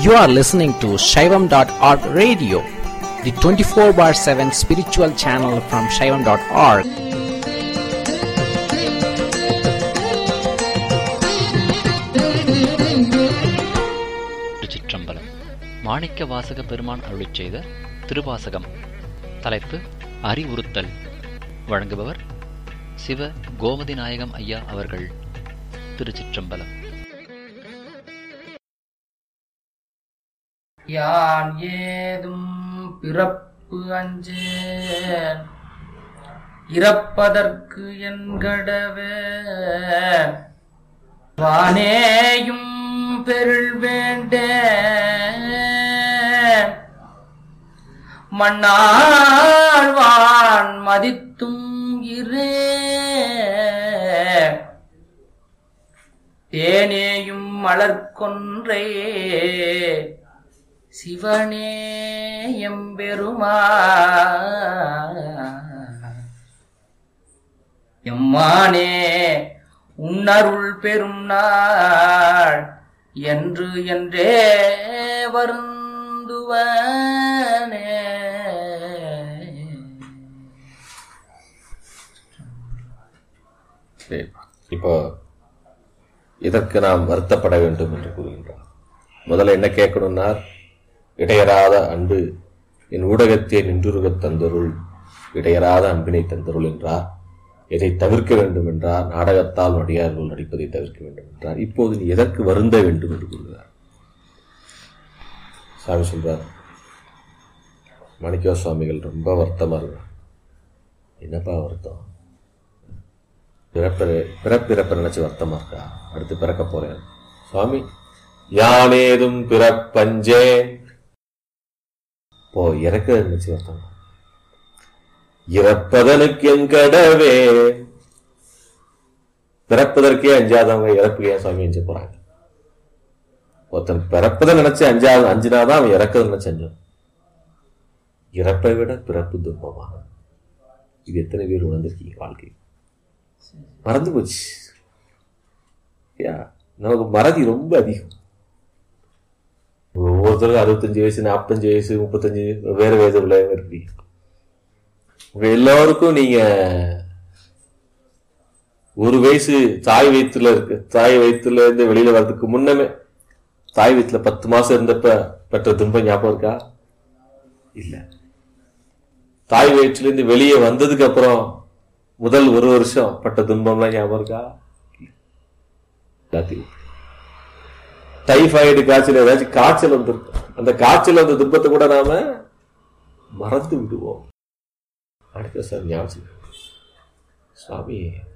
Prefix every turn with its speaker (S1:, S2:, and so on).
S1: You are listening to Shaivam.org radio, the 24 bar 7 spiritual channel from Shaivam.org.
S2: திருச்சிற்றம்பலம் மாணிக்க வாசக பெருமான் அருளிச் செய்த திருவாசகம் தலைப்பு அறிவுறுத்தல் வழங்குபவர் சிவ கோமதி நாயகம் ஐயா அவர்கள் திருச்சிற்றம்பலம்
S3: யான் ஏதும் பிறப்பு அஞ்சேன் இறப்பதற்கு என்கடவே வானேயும் பெருள் வேண்டேன் மண்ணாழ்வான் மதித்தும் இரே தேனேயும் மலர்கொன்றை சிவனே எம்பெருமா எம்மானே உன்னருள் பெரும் நாள் என்று என்றே வருந்துவனே
S4: சரி. இப்போ இதற்கு நாம் வருத்தப்பட வேண்டும் என்று கூறுகின்றார் முதல்ல என்ன கேட்கணும்னா இடையறாத அன்பு என் ஊடகத்தை நின்றுருகத் தந்தருள் இடையறாத அன்பினை தந்தருள் என்றார் எதை தவிர்க்க வேண்டும் என்றார் நாடகத்தால் நடிகார்கள் நடிப்பதை தவிர்க்க வேண்டும் என்றார் இப்போது நீ எதற்கு வருந்த வேண்டும் என்று கூறுகிறார் சாமி சொல்றார் மாணிக்க சுவாமிகள் ரொம்ப வருத்தமா இருக்கிறார் என்னப்பா வருத்தம் பிறப்பிற பிறப்பிறப்ப நினைச்சு வருத்தமா இருக்கா அடுத்து பிறக்க போறேன் சுவாமி யானேதும் பிறப்பஞ்சே போ இறக்க நினைச்சு வருத்தம் இறப்பதனுக்கு என் கடவே பிறப்பதற்கே அஞ்சாதவங்க இறப்பு ஏன் சுவாமி அஞ்சு போறாங்க ஒருத்தன் பிறப்பதை நினைச்சு அஞ்சாவது அஞ்சினாதான் அவன் இறக்கதை நினைச்சு அஞ்சான் இறப்பை விட பிறப்பு துன்பமாக இது எத்தனை பேர் உணர்ந்திருக்கீங்க வாழ்க்கை மறந்து போச்சு யா, நமக்கு மறதி ரொம்ப அதிகம் ஒவ்வொருத்தருக்கும் அறுபத்தஞ்சு வயசு நாற்பத்தஞ்சு வயசு முப்பத்தஞ்சு வேற வயது உள்ளவங்க இருப்பீங்க உங்க எல்லாருக்கும் நீங்க ஒரு வயசு தாய் வயிற்றுல இருக்கு தாய் வயிற்றுல இருந்து வெளியில வர்றதுக்கு முன்னமே தாய் வயிற்றுல பத்து மாசம் இருந்தப்ப பெற்ற துன்பம் ஞாபகம் இருக்கா இல்ல தாய் வயிற்றுல இருந்து வெளியே வந்ததுக்கு அப்புறம் முதல் ஒரு வருஷம் பட்ட துன்பம்லாம் ஞாபகம் இருக்கா எல்லாத்தையும் டைபாய்டு காய்ச்சல் ஏதாச்சும் காய்ச்சல் வந்திருக்கும் அந்த காய்ச்சல் வந்த துன்பத்தை கூட நாம மறந்து விடுவோம் அடுத்த சார் ஞாபகம் சுவாமி